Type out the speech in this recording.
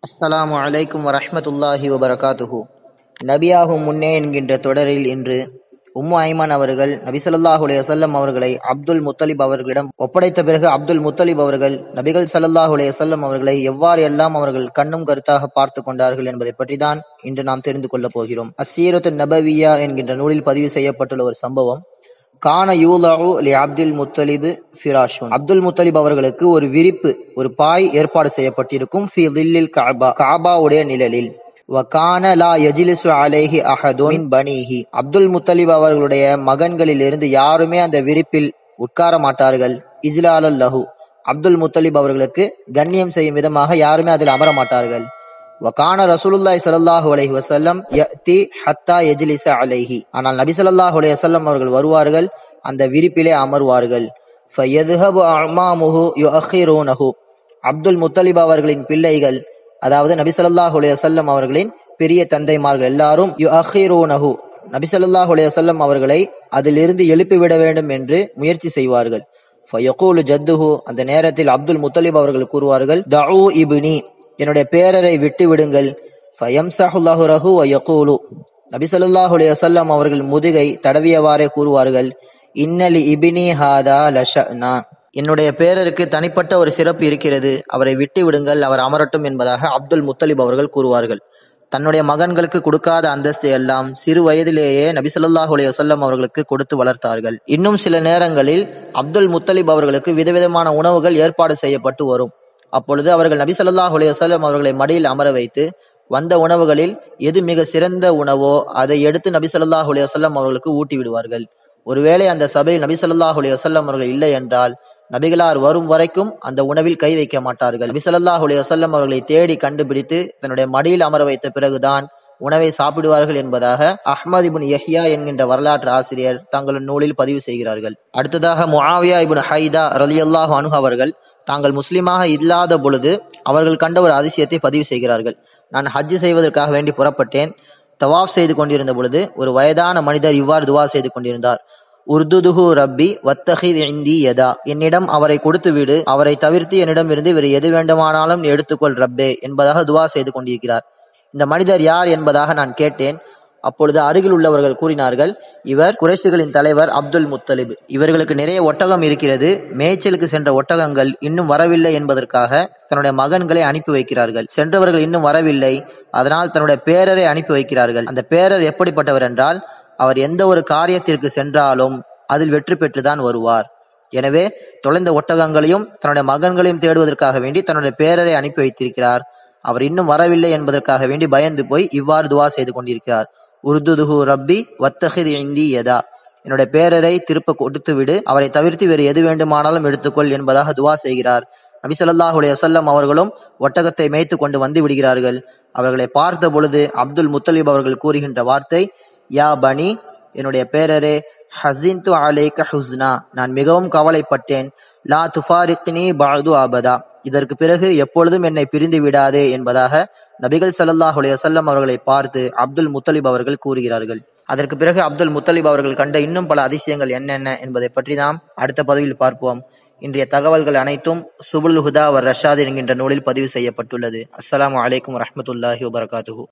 அஸ்ஸலாமு அலைக்கும் வரஹ்மத்துல்லாஹி வபரகாத்துஹு நபியாகும் முன்னே என்கின்ற தொடரில் இன்று உம்மு ஐமான் அவர்கள் நபி ஸல்லல்லாஹு அலைஹி வஸல்லம் அவர்களை அப்துல் முத்தலிப் அவர்களிடம் ஒப்படைத்த பிறகு அப்துல் முத்தலிப் அவர்கள் நபிகள் ஸல்லல்லாஹு அலைஹி வஸல்லம் அவர்களை எவ்வாறு எல்லாம் அவர்கள் கண்ணும் கருத்தாக பார்த்து கொண்டார்கள் என்பதை பற்றி தான் இன்று நாம் தெரிந்து கொள்ளப் போகிறோம் அசீரத்து நபவியா என்கின்ற நூலில் பதிவு செய்யப்பட்டுள்ள ஒரு சம்பவம் கான யூலாவு லி அப்துல் முத்தலிப் ஃபிராஷுன் அப்துல் முத்தலிப் அவர்களுக்கு ஒரு விரிப்பு ஒரு பாய் ஏற்பாடு செய்யப்பட்டிருக்கும் ஃபி தில்லில் கஅபா கஅபாவுடைய நிழலில் வகான லா யஜ்லிசு அலைஹி அஹதுன் மின் பனீஹி அப்துல் முத்தலிப் அவர்களுடைய மகன்களிலிருந்து யாருமே அந்த விரிப்பில் உட்கார மாட்டார்கள் இஜ்லாலல் லஹு அப்துல் முத்தலிப் அவர்களுக்கு கண்ணியம் செய்யும் விதமாக யாருமே அதில் அமர மாட்டார்கள் வகான ரசூலுல்லாஹி ஸல்லல்லாஹு அலைஹி வஸல்லம் யதி ஹத்தா யஜ்லிஸ அலைஹி ஆனால் நபி ஸல்லல்லாஹு அலைஹி வஸல்லம் அவர்கள் வருவார்கள் அந்த விரிப்பிலே அமர்வார்கள் ஃபயذهبு அமாமுஹு யுஅخிரூனஹு அப்துல் முத்தலிப் அவர்களின் பிள்ளைகள் அதாவது நபி ஸல்லல்லாஹு அலைஹி வஸல்லம் அவர்களின் பெரிய தந்தைமார்கள் எல்லாரும் யுஅخிரூனஹு நபி ஸல்லல்லாஹு அலைஹி வஸல்லம் அவர்களை அதிலிருந்து எழுப்பிவிட வேண்டும் என்று முயற்சி செய்வார்கள் ஃபயகூலு ஜத்துஹு அந்த நேரத்தில் அப்துல் முத்தலிப் அவர்கள் கூறுவார்கள் தஉ இப்னி என்னுடைய பேரரை விட்டு விடுங்கள் ஃபயம்சஹுல்லாஹு ரஹு வயகூலு நபி ஸல்லல்லாஹு அலைஹி வஸல்லம் அவர்கள் முதுகை தடவியவாறே கூறுவார்கள் இன்னலி இபினி ஹாதா லஷனா என்னுடைய பேரருக்கு தனிப்பட்ட ஒரு சிறப்பு இருக்கிறது அவரை விட்டு விடுங்கள் அவர் அமரட்டும் என்பதாக அப்துல் முத்தலிப் அவர்கள் கூறுவார்கள் தன்னுடைய மகன்களுக்கு கொடுக்காத அந்தஸ்தை எல்லாம் சிறு வயதிலேயே நபி ஸல்லல்லாஹு அலைஹி வஸல்லம் அவர்களுக்கு கொடுத்து வளர்த்தார்கள் இன்னும் சில நேரங்களில் அப்துல் முத்தலிப் அவர்களுக்கு விதவிதமான உணவுகள் ஏற்பாடு செய்யப்பட்டு வரும் அப்பொழுது அவர்கள் நபி ஸல்லல்லாஹு அலைஹி வஸல்லம் அவர்களை மடியில் அமர வைத்து வந்த உணவுகளில் எது மிக சிறந்த உணவோ அதை எடுத்து நபி ஸல்லல்லாஹு அலைஹி வஸல்லம் அவர்களுக்கு ஊட்டி விடுவார்கள் ஒருவேளை அந்த சபையில் நபி ஸல்லல்லாஹு அலைஹி வஸல்லம் அவர்கள் இல்லை என்றால் நபிகளார் வரும் வரைக்கும் அந்த உணவில் கை வைக்க மாட்டார்கள் நபி ஸல்லல்லாஹு அலைஹி வஸல்லம் அவர்களை தேடி கண்டுபிடித்து தன்னுடைய மடியில் அமர வைத்த பிறகுதான் உணவை சாப்பிடுவார்கள் என்பதாக அஹ்மது இப்னு யஹ்யா என்கின்ற வரலாற்று ஆசிரியர் தங்கள் நூலில் பதிவு செய்கிறார்கள் அடுத்ததாக முஆவியா இப்னு ஹைதா ரலியல்லாஹு அன்ஹு அவர்கள் தாங்கள் முஸ்லிமாக இல்லாத பொழுது அவர்கள் கண்ட ஒரு அதிசயத்தை பதிவு செய்கிறார்கள் நான் ஹஜ் செய்வதற்காக வேண்டி புறப்பட்டேன் தவாஃப் செய்து கொண்டிருந்த பொழுது ஒரு வயதான மனிதர் இவ்வாறு துவா செய்து கொண்டிருந்தார் உர்துதுஹு ரப்பி வத்தஹித் இந்தி யதா என்னிடம் அவரை கொடுத்து விடு அவரை தவிர்த்து என்னிடம் இருந்து வேறு எது வேண்டுமானாலும் நீ எடுத்துக்கொள் ரப்பே என்பதாக துவா செய்து கொண்டிருக்கிறார் இந்த மனிதர் யார் என்பதாக நான் கேட்டேன் அப்பொழுது அருகில் உள்ளவர்கள் கூறினார்கள் இவர் குறைஷிகளின் தலைவர் அப்துல் முத்தலிப் இவர்களுக்கு நிறைய ஒட்டகம் இருக்கிறது மேய்ச்சலுக்கு சென்ற ஒட்டகங்கள் இன்னும் வரவில்லை என்பதற்காக தன்னுடைய மகன்களை அனுப்பி வைக்கிறார்கள் சென்றவர்கள் இன்னும் வரவில்லை அதனால் தன்னுடைய பேரரை அனுப்பி வைக்கிறார்கள் அந்த பேரர் எப்படிப்பட்டவர் என்றால் அவர் எந்த ஒரு காரியத்திற்கு சென்றாலும் அதில் வெற்றி பெற்றுதான் வருவார் எனவே தொலைந்த ஒட்டகங்களையும் தன்னுடைய மகன்களையும் தேடுவதற்காக வேண்டி தன்னுடைய பேரரை அனுப்பி வைத்திருக்கிறார் அவர் இன்னும் வரவில்லை என்பதற்காக வேண்டி பயந்து போய் இவ்வாறு துவா செய்து கொண்டிருக்கிறார் உருதுதுஹு ரப்பி வத்தஹித் இந்தி யதா என்னுடைய பேரரை திருப்ப கொடுத்து விடு அவரை தவிர்த்து வேறு எது வேண்டுமானாலும் எடுத்துக்கொள் என்பதாக துவா செய்கிறார் நபி ஸல்லல்லாஹு அலைஹி வஸல்லம் அவர்களும் ஒட்டகத்தை மேய்த்து கொண்டு வந்து விடுகிறார்கள் அவர்களை பார்த்த பொழுது அப்துல் முத்தலிப் அவர்கள் கூறுகின்ற வார்த்தை யா பனி என்னுடைய பேரரே ஹசின் து அலைக ஹுஸ்னா நான் மிகவும் கவலைப்பட்டேன் லா துஃபாரிக்னி பாது அபதா இதற்கு பிறகு எப்பொழுதும் என்னை பிரிந்து விடாதே என்பதாக நபிகள் ஸல்லல்லாஹு அலைஹி வஸல்லம் அவர்களை பார்த்து அப்துல் முத்தலிப் அவர்கள் கூறுகிறார்கள் அதற்கு பிறகு அப்துல் முத்தலிப் அவர்கள் கண்ட இன்னும் பல அதிசயங்கள் என்னென்ன என்பதை பற்றி நாம் அடுத்த பதிவில் பார்ப்போம் இன்றைய தகவல்கள் அனைத்தும் சுபுல் ஹுதா வர் ரஷாத் என்கின்ற நூலில் பதிவு செய்யப்பட்டுள்ளது அஸ்ஸலாமு அலைக்கும் வரஹ்மத்துல்லாஹி வபரகாத்துஹு